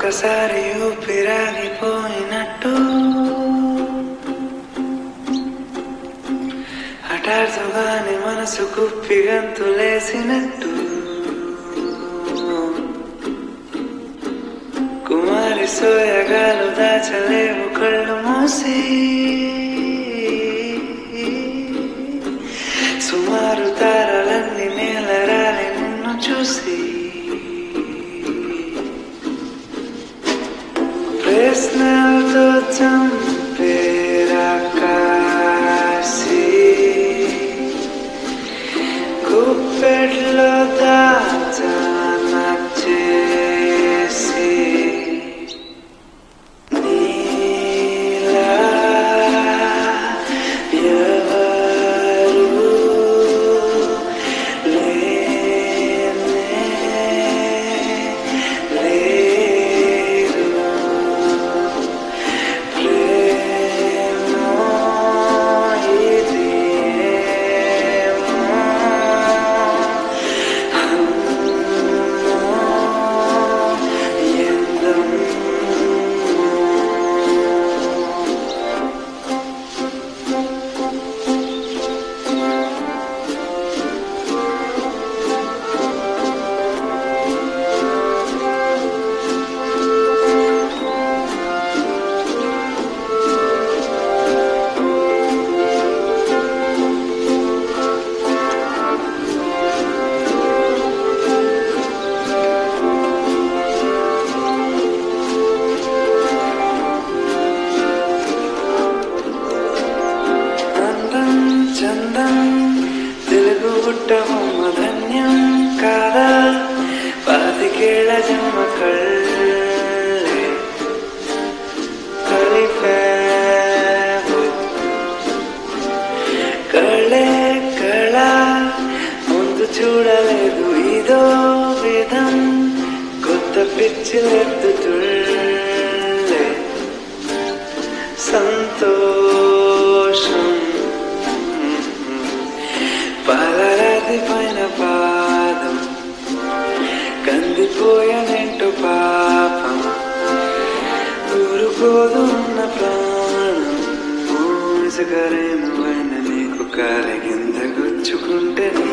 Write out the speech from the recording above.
ఒక్కసారి ఊపిరాగిపోయినట్టు హఠాత్తుగానే మనసు కుప్పి గంతులేసినట్టు కుమారి సోయగాలు దాచలేవు కళ్ళు మూసి సుమారు తారలన్నీ నేలరాలి నిన్ను చూసి ప్రశ్నలతో చంపేరా కాసి గుప్పెట్లో దాచాన చేసి నీలా ఎవరు లేనే లేరు ప్రేమో ఇదేమో అమ్మో ఎందమ్మో అందం చందం తెలుగు పుట్టబొమ్మ ధన్యం కాదా పాతికేళ్ల జన్మ కళ్ళే కలిపావు కళ్ళే కళ ముందు చూడలేదు ఇదో విధం కొత్త పిచ్చిలెత్తుతుళ్ళే సంతోషం పాలరాతి పైన పాదం కందిపోయనంటూ పాపం ఊరుకోదు ఉన్న ప్రాణం మూసకరేను అయిన నీకు కాలి కింద గుచ్చుకుంటే